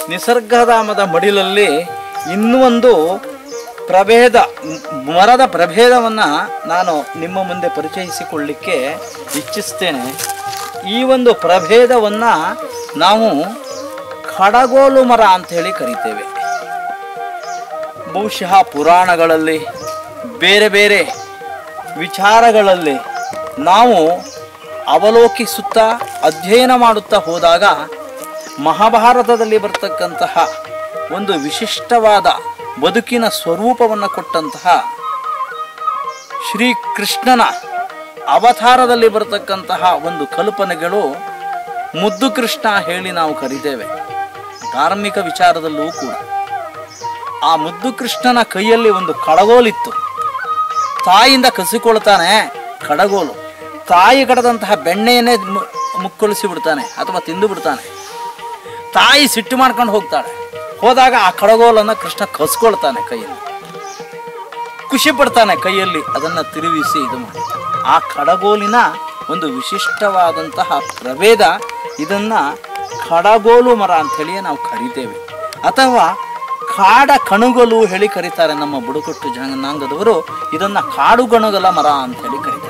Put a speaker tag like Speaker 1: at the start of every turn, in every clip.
Speaker 1: ನಿಸರ್ಗಧಾಮದ ಮಡಿಲಲ್ಲಿ ಇನ್ನೂ ಒಂದು ಪ್ರಭೇದ ಮ್- ಮರದ ಪ್ರಭೇದವನ್ನು ನಾನು ನಿಮ್ಮ ಮುಂದೆ ಪರಿಚಯಿಸಿಕೊಳ್ಳಿಕ್ಕೆ ಇಚ್ಛಿಸ್ತೇನೆ ಈ ಒಂದು ಪ್ರಭೇದವನ್ನು ನಾವು ಕಡಗೋಲು ಮರ ಅಂತ ಹೇಳಿ ಕರಿತೇವೆ ಬಹುಶಃ ಪುರಾಣಗಳಲ್ಲಿ ಬೇರೆ ಬೇರೆ ವಿಚಾರಗಳಲ್ಲಿ ನಾವು ಅವಲೋಕಿಸುತ್ತಾ ಅಧ್ಯಯನ ಮಾಡುತ್ತಾ ಹೋದಾಗ ಮಹಾಭಾರತದಲ್ಲಿ ಬರ್ತಕ್ಕಂತಹ ಒಂದು ವಿಶಿಷ್ಟವಾದ ಬದುಕಿನ ಸ್ವರೂಪವನ್ನು ಕೊಟ್ಟಂತಹ ಶ್ರೀಕೃಷ್ಣನ ಅವತಾರದಲ್ಲಿ ಬರತಕ್ಕಂತಹ ಒಂದು ಕಲ್ಪನೆಗಳು ಮುದ್ದು ಕೃಷ್ಣ ಹೇಳಿ ನಾವು ಕರಿತೇವೆ ಧಾರ್ಮಿಕ ವಿಚಾರದಲ್ಲೂ ಕೂಡ ಆ ಮುದ್ದು ಕೃಷ್ಣನ ಕೈಯಲ್ಲಿ ಒಂದು ಕಡಗೋಲಿತ್ತು ತಾಯಿಯಿಂದ ಕಸಿಕೊಳ್ತಾನೆ ಕಡಗೋಲು ತಾಯಿ ಕಡದಂತಹ ಬೆಣ್ಣೆಯನ್ನೇ ಮು- ಮುಕ್ಕಳಿಸಿ ಬಿಡ್ತಾನೆ ಅಥವಾ ತಿಂದು ಬಿಡ್ತಾನೆ ತಾಯಿ ಸಿಟ್ಟು ಮಾಡ್ಕೊಂಡು ಹೋಗ್ತಾಳೆ ಹೋದಾಗ ಆ ಕಡಗೋಲನ್ನು ಕೃಷ್ಣ ಕಸ್ಕೊಳ್ತಾನೆ ಕೈಯಲ್ಲಿ ಖುಷಿ ಪಡ್ತಾನೆ ಕೈಯಲ್ಲಿ ಅದನ್ನು ತಿರುಗಿಸಿ ಇದು ಮಾಡಿ ಆ ಕಡಗೋಲಿನ ಒಂದು ವಿಶಿಷ್ಟವಾದಂತಹ ಪ್ರಭೇದ ಇದನ್ನ ಕಡಗೋಲು ಮರ ಅಂಥೇಳಿ ನಾವು ಕರಿತೇವೆ ಅಥವಾ ಕಾಡ ಕಣುಗಲು ಹೇಳಿ ಕರೀತಾರೆ ನಮ್ಮ ಬುಡಕಟ್ಟು ಜನಾಂಗದವರು ಇದನ್ನ ಕಾಡುಗಣಗಲ ಮರ ಅಂಥೇಳಿ ಕರೀತಾರೆ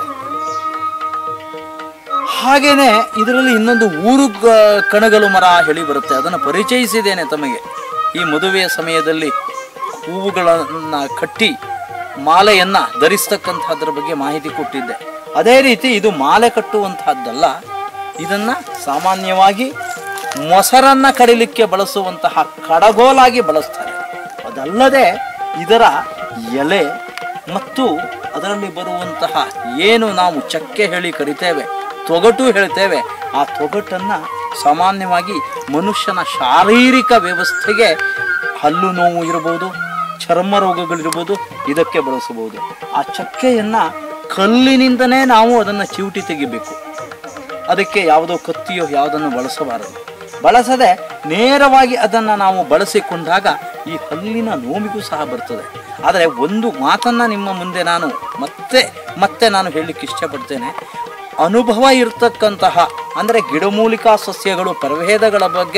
Speaker 1: ಹಾಗೇನೆ ಇದರಲ್ಲಿ ಇನ್ನೊಂದು ಊರು ಗ- ಕಣಗಲು ಮರ ಹೇಳಿ ಬರುತ್ತೆ ಅದನ್ನು ಪರಿಚಯಿಸಿದ್ದೇನೆ ತಮಗೆ ಈ ಮದುವೆಯ ಸಮಯದಲ್ಲಿ ಹೂವುಗಳನ್ನು ಕಟ್ಟಿ ಮಾಲೆಯನ್ನ ಧರಿಸ್ತಕ್ಕಂಥದ್ರ ಬಗ್ಗೆ ಮಾಹಿತಿ ಕೊಟ್ಟಿದ್ದೆ ಅದೇ ರೀತಿ ಇದು ಮಾಲೆ ಕಟ್ಟುವಂತಹದ್ದಲ್ಲ ಇದನ್ನ ಸಾಮಾನ್ಯವಾಗಿ ಮೊಸರನ್ನ ಕಡಿಲಿಕ್ಕೆ ಬಳಸುವಂತಹ ಕಡಗೋಲಾಗಿ ಬಳಸ್ತಾರೆ ಅದಲ್ಲದೆ ಇದರ ಎಲೆ ಮತ್ತು ಅದರಲ್ಲಿ ಬರುವಂತಹ ಏನು ನಾವು ಚಕ್ಕೆ ಹೇಳಿ ಕರಿತೇವೆ ತೊಗಟು ಹೇಳ್ತೇವೆ ಆ ತೊಗಟನ್ನು ಸಾಮಾನ್ಯವಾಗಿ ಮನುಷ್ಯನ ಶಾರೀರಿಕ ವ್ಯವಸ್ಥೆಗೆ ಹಲ್ಲು ನೋವು ಇರಬಹುದು ಚರ್ಮ ರೋಗಗಳಿರ್ಬೋದು ಇದಕ್ಕೆ ಬಳಸಬಹುದು ಆ ಚಕ್ಕೆಯನ್ನು ಕಲ್ಲಿನಿಂದನೇ ನಾವು ಅದನ್ನು ಚಿವುಟಿ ತೆಗಿಬೇಕು ಅದಕ್ಕೆ ಯಾವುದೋ ಕತ್ತಿಯೋ ಯಾವುದನ್ನು ಬಳಸಬಾರದು ಬಳಸದೆ ನೇರವಾಗಿ ಅದನ್ನು ನಾವು ಬಳಸಿಕೊಂಡಾಗ ಈ ಹಲ್ಲಿನ ನೋವಿಗೂ ಸಹ ಬರ್ತದೆ ಆದರೆ ಒಂದು ಮಾತನ್ನು ನಿಮ್ಮ ಮುಂದೆ ನಾನು ಮತ್ತೆ ಮತ್ತೆ ನಾನು ಹೇಳಲಿಕ್ಕೆ ಇಷ್ಟಪಡ್ತೇನೆ ಅನುಭವ ಇರತಕ್ಕಂತಹ ಅಂದರೆ ಗಿಡಮೂಲಿಕಾ ಸಸ್ಯಗಳು ಪ್ರಭೇದಗಳ ಬಗ್ಗೆ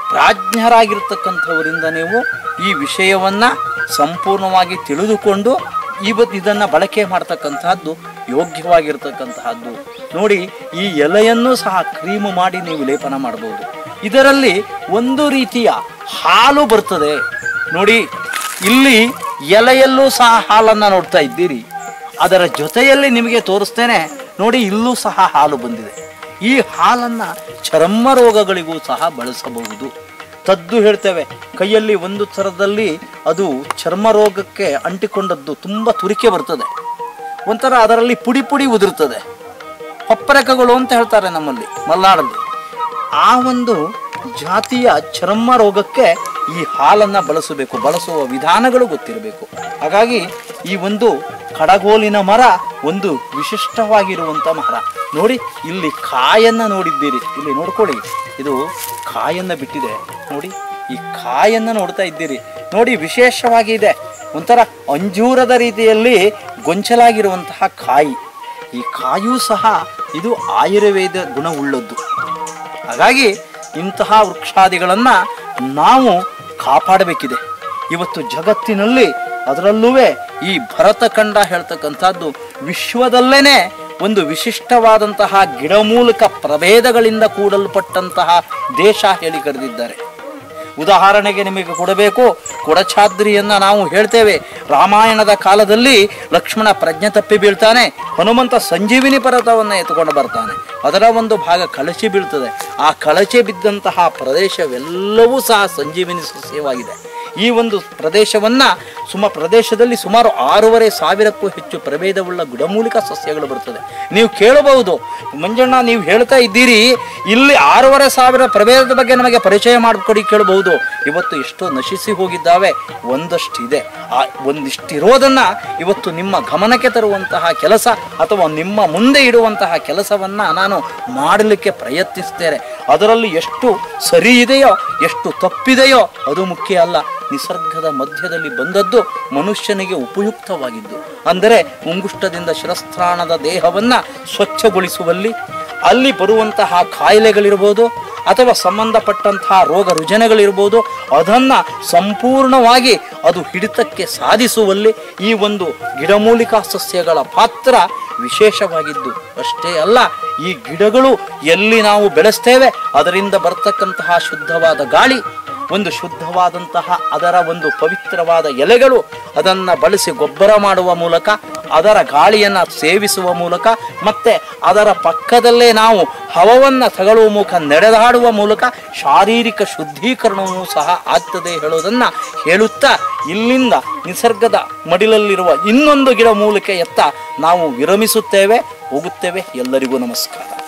Speaker 1: ಪ್ರಾಜ್ಞರಾಗಿರ್ತಕ್ಕಂಥವರಿಂದ ನೀವು ಈ ವಿಷಯವನ್ನು ಸಂಪೂರ್ಣವಾಗಿ ತಿಳಿದುಕೊಂಡು ಇವತ್ತು ಇದನ್ನು ಬಳಕೆ ಮಾಡ್ತಕ್ಕಂತಹದ್ದು ಯೋಗ್ಯವಾಗಿರ್ತಕ್ಕಂತಹದ್ದು ನೋಡಿ ಈ ಎಲೆಯನ್ನು ಸಹ ಕ್ರೀಮು ಮಾಡಿ ನೀವು ಲೇಪನ ಮಾಡಬಹುದು ಇದರಲ್ಲಿ ಒಂದು ರೀತಿಯ ಹಾಲು ಬರ್ತದೆ ನೋಡಿ ಇಲ್ಲಿ ಎಲೆಯಲ್ಲೂ ಸಹ ಹಾಲನ್ನು ನೋಡ್ತಾ ಇದ್ದೀರಿ ಅದರ ಜೊತೆಯಲ್ಲಿ ನಿಮಗೆ ತೋರಿಸ್ತೇನೆ ನೋಡಿ ಇಲ್ಲೂ ಸಹ ಹಾಲು ಬಂದಿದೆ ಈ ಹಾಲನ್ನು ಚರ್ಮ ರೋಗಗಳಿಗೂ ಸಹ ಬಳಸಬಹುದು ತದ್ದು ಹೇಳ್ತೇವೆ ಕೈಯಲ್ಲಿ ಒಂದು ಥರದಲ್ಲಿ ಅದು ಚರ್ಮ ರೋಗಕ್ಕೆ ಅಂಟಿಕೊಂಡದ್ದು ತುಂಬ ತುರಿಕೆ ಬರ್ತದೆ ಒಂಥರ ಅದರಲ್ಲಿ ಪುಡಿ ಪುಡಿ ಉದುರ್ತದೆ ಪಪ್ಪರಕಗಳು ಅಂತ ಹೇಳ್ತಾರೆ ನಮ್ಮಲ್ಲಿ ಮಲೆನಾಡಲ್ಲಿ ಆ ಒಂದು ಜಾತಿಯ ಚರ್ಮ ರೋಗಕ್ಕೆ ಈ ಹಾಲನ್ನು ಬಳಸಬೇಕು ಬಳಸುವ ವಿಧಾನಗಳು ಗೊತ್ತಿರಬೇಕು ಹಾಗಾಗಿ ಈ ಒಂದು ಕಡಗೋಲಿನ ಮರ ಒಂದು ವಿಶಿಷ್ಟವಾಗಿರುವಂಥ ಮರ ನೋಡಿ ಇಲ್ಲಿ ಕಾಯನ್ನು ನೋಡಿದ್ದೀರಿ ಇಲ್ಲಿ ನೋಡ್ಕೊಳ್ಳಿ ಇದು ಕಾಯನ್ನು ಬಿಟ್ಟಿದೆ ನೋಡಿ ಈ ಕಾಯನ್ನು ನೋಡ್ತಾ ಇದ್ದೀರಿ ನೋಡಿ ವಿಶೇಷವಾಗಿ ಇದೆ ಒಂಥರ ಅಂಜೂರದ ರೀತಿಯಲ್ಲಿ ಗೊಂಚಲಾಗಿರುವಂತಹ ಕಾಯಿ ಈ ಕಾಯೂ ಸಹ ಇದು ಆಯುರ್ವೇದ ಗುಣವುಳ್ಳದ್ದು ಹಾಗಾಗಿ ಇಂತಹ ವೃಕ್ಷಾದಿಗಳನ್ನು ನಾವು ಕಾಪಾಡಬೇಕಿದೆ ಇವತ್ತು ಜಗತ್ತಿನಲ್ಲಿ ಅದರಲ್ಲೂ ಈ ಭರತಖಂಡ ಹೇಳ್ತಕ್ಕಂಥದ್ದು ವಿಶ್ವದಲ್ಲೇನೆ ಒಂದು ವಿಶಿಷ್ಟವಾದಂತಹ ಗಿಡಮೂಲಿಕ ಪ್ರಭೇದಗಳಿಂದ ಕೂಡಲ್ಪಟ್ಟಂತಹ ದೇಶ ಹೇಳಿ ಕರೆದಿದ್ದಾರೆ ಉದಾಹರಣೆಗೆ ನಿಮಗೆ ಕೊಡಬೇಕು ಕೊಡಚಾದ್ರಿಯನ್ನ ನಾವು ಹೇಳ್ತೇವೆ ರಾಮಾಯಣದ ಕಾಲದಲ್ಲಿ ಲಕ್ಷ್ಮಣ ಪ್ರಜ್ಞೆ ತಪ್ಪಿ ಬೀಳ್ತಾನೆ ಹನುಮಂತ ಸಂಜೀವಿನಿ ಪರ್ವತವನ್ನು ಎತ್ಕೊಂಡು ಬರ್ತಾನೆ ಅದರ ಒಂದು ಭಾಗ ಕಳಚಿ ಬೀಳ್ತದೆ ಆ ಕಳಚಿ ಬಿದ್ದಂತಹ ಪ್ರದೇಶವೆಲ್ಲವೂ ಸಹ ಸಂಜೀವಿನಿ ಸಸ್ಯವಾಗಿದೆ ಈ ಒಂದು ಪ್ರದೇಶವನ್ನ ಸುಮ ಪ್ರದೇಶದಲ್ಲಿ ಸುಮಾರು ಆರೂವರೆ ಸಾವಿರಕ್ಕೂ ಹೆಚ್ಚು ಪ್ರಭೇದವುಳ್ಳ ಗಿಡಮೂಲಿಕ ಸಸ್ಯಗಳು ಬರ್ತದೆ ನೀವು ಕೇಳಬಹುದು ಮಂಜಣ್ಣ ನೀವು ಹೇಳ್ತಾ ಇದ್ದೀರಿ ಇಲ್ಲಿ ಆರೂವರೆ ಸಾವಿರ ಪ್ರಭೇದದ ಬಗ್ಗೆ ನಮಗೆ ಪರಿಚಯ ಮಾಡಿಕೊಡಿ ಕೇಳಬಹುದು ಇವತ್ತು ಎಷ್ಟೋ ನಶಿಸಿ ಹೋಗಿದ್ದಾವೆ ಒಂದಷ್ಟಿದೆ ಆ ಒಂದಿಷ್ಟಿರೋದನ್ನ ಇವತ್ತು ನಿಮ್ಮ ಗಮನಕ್ಕೆ ತರುವಂತಹ ಕೆಲಸ ಅಥವಾ ನಿಮ್ಮ ಮುಂದೆ ಇಡುವಂತಹ ಕೆಲಸವನ್ನ ನಾನು ಮಾಡಲಿಕ್ಕೆ ಪ್ರಯತ್ನಿಸ್ತೇನೆ ಅದರಲ್ಲಿ ಎಷ್ಟು ಸರಿ ಇದೆಯೋ ಎಷ್ಟು ತಪ್ಪಿದೆಯೋ ಅದು ಮುಖ್ಯ ಅಲ್ಲ ನಿಸರ್ಗದ ಮಧ್ಯದಲ್ಲಿ ಬಂದದ್ದು ಮನುಷ್ಯನಿಗೆ ಉಪಯುಕ್ತವಾಗಿದ್ದು ಅಂದರೆ ಮುಂಗುಷ್ಟದಿಂದ ಶಿರಸ್ತ್ರಾಣದ ದೇಹವನ್ನು ಸ್ವಚ್ಛಗೊಳಿಸುವಲ್ಲಿ ಅಲ್ಲಿ ಬರುವಂತಹ ಕಾಯಿಲೆಗಳಿರ್ಬೋದು ಅಥವಾ ಸಂಬಂಧಪಟ್ಟಂತಹ ರೋಗ ರುಜಿನಗಳಿರ್ಬೋದು ಅದನ್ನು ಸಂಪೂರ್ಣವಾಗಿ ಅದು ಹಿಡಿತಕ್ಕೆ ಸಾಧಿಸುವಲ್ಲಿ ಈ ಒಂದು ಗಿಡಮೂಲಿಕಾ ಸಸ್ಯಗಳ ಪಾತ್ರ ವಿಶೇಷವಾಗಿದ್ದು ಅಷ್ಟೇ ಅಲ್ಲ ಈ ಗಿಡಗಳು ಎಲ್ಲಿ ನಾವು ಬೆಳೆಸ್ತೇವೆ ಅದರಿಂದ ಬರ್ತಕ್ಕಂತಹ ಶುದ್ಧವಾದ ಗಾಳಿ ಒಂದು ಶುದ್ಧವಾದಂತಹ ಅದರ ಒಂದು ಪವಿತ್ರವಾದ ಎಲೆಗಳು ಅದನ್ನು ಬಳಸಿ ಗೊಬ್ಬರ ಮಾಡುವ ಮೂಲಕ ಅದರ ಗಾಳಿಯನ್ನು ಸೇವಿಸುವ ಮೂಲಕ ಮತ್ತೆ ಅದರ ಪಕ್ಕದಲ್ಲೇ ನಾವು ಹವವನ್ನು ತಗೊಳ್ಳುವ ಮೂಲಕ ನಡೆದಾಡುವ ಮೂಲಕ ಶಾರೀರಿಕ ಶುದ್ಧೀಕರಣವೂ ಸಹ ಆಗ್ತದೆ ಹೇಳೋದನ್ನು ಹೇಳುತ್ತಾ ಇಲ್ಲಿಂದ ನಿಸರ್ಗದ ಮಡಿಲಲ್ಲಿರುವ ಇನ್ನೊಂದು ಗಿಡ ಮೂಲಿಕೆಯತ್ತ ನಾವು ವಿರಮಿಸುತ್ತೇವೆ ಹೋಗುತ್ತೇವೆ ಎಲ್ಲರಿಗೂ ನಮಸ್ಕಾರ